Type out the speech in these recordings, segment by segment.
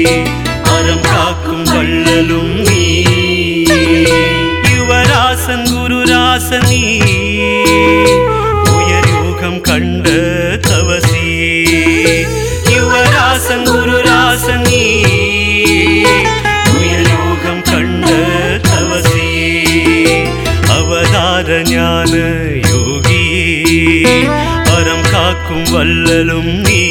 அறம் காக்கும் வள்ளலும் நீ யுவராசன் குருராசன் நீ உயர் யோகம் கண்ட தவசி யுவராசன் குருராசன் நீ உயர் யோகம் கண்ட தவசி அவதார ஞான யோகியே அறம் காக்கும் வள்ளலும் நீ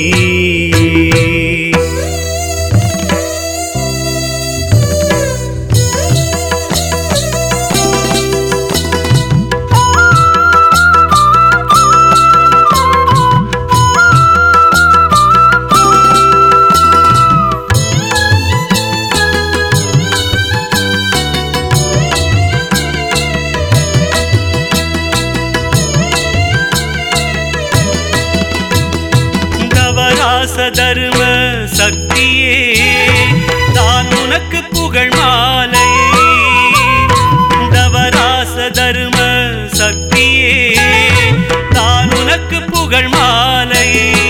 தவராச தர்ம சக்தியே தான் உனக்கு புகழ் மாலை தவராச தர்ம சக்தியே தான் உனக்கு புகழ் மாலை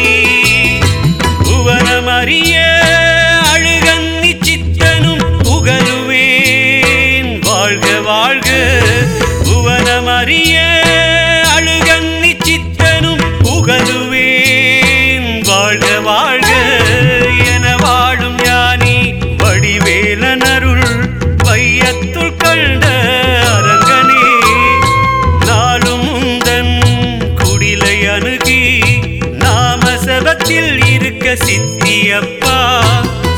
புவனமறிய அழுகன்னி சித்தனும் புகழுவேன் வாழ்க வாழ்க புவனமறிய அழுகன்னி சித்தனும் புகழுவேன் வாழ்க வாழ்க என வாழும் ஞானி வடிவேலன் அருள் வையத்துள் கண்ட அரங்கனே நாளும் உந்தன் குடிலை அணுகி நாம சபத்தில் இருக்க சித்தியப்பா